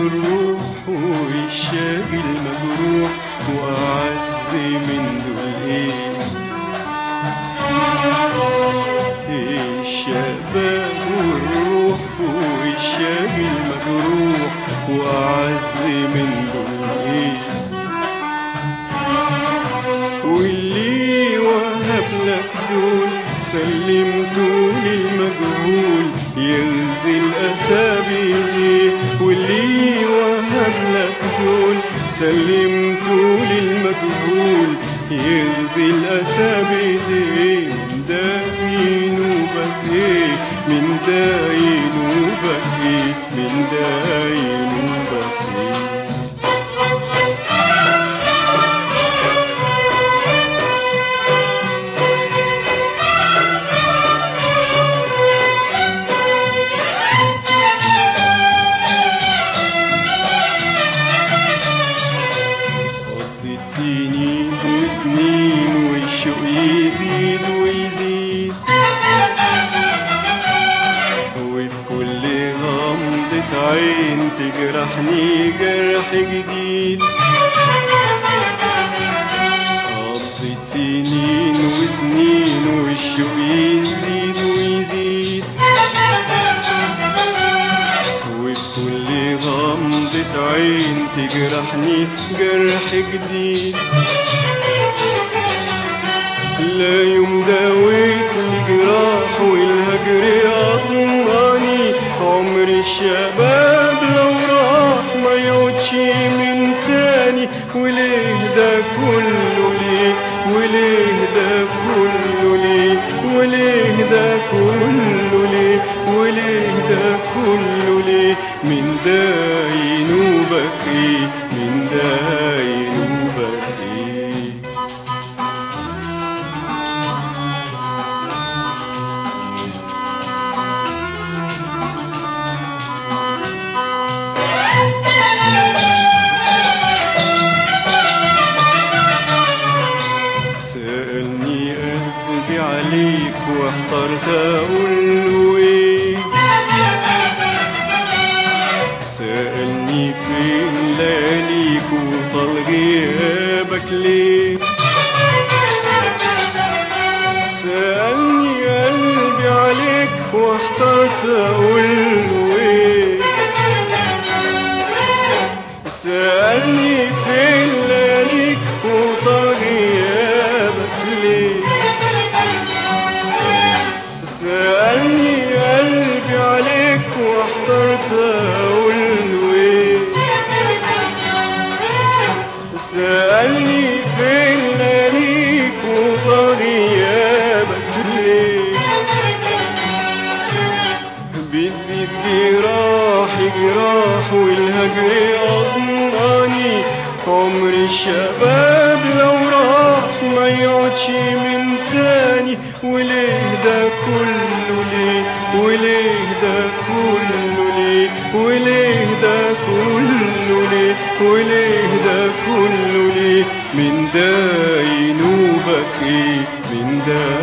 الروح والشاقي المجروح وأعز من دول إيه الشباب والروح والشاقي المجروح وأعز من دول إيه واللي وهب لك دول سلمته للمجهول يغزي الأسى بإيديه واللي وهب لك دول سلمته للمجهول يغزي الأسى بإيديه من ده ينوبك إيه من ده ينوبك إيه من ده ينوبك إيه قضيت سنين وسنين والشوق يزيد ويزيد وفي كل غمضة عين تجرحني جرح جديد قضيت سنين وسنين والشوق يزيد ويزيد وفي كل غمضة عين تجرحني جرح جديد لا يوم داويت الجراح والهجر أضماني عمر الشباب لو راح ما يعودش من تاني وليه ده كله ليه وليه ده كله ليه وليه ده كله ليه وليه ده كله ليه من ده ينوبك ايه من ده ينوبك ايه سألني قلبي عليك واحترت أقول له إيه سألني فين لياليك وطال غيابك ليه سألني قلبي عليك واحترت أقول له إيه سألني فين لياليك وطال غيابك ليه سألني قلبي عليك واحترت أقول له إيه سألني فين لياليك وطال غيابك ليه بتزيد جراحي جراح والهجر أضماني عمر الشباب لو راح ما يعودش من تاني وليه ده كله ليه وليه ده كله ليه وليه ده كله ليه وليه ده كله ليه من ده ينوبك ايه من ده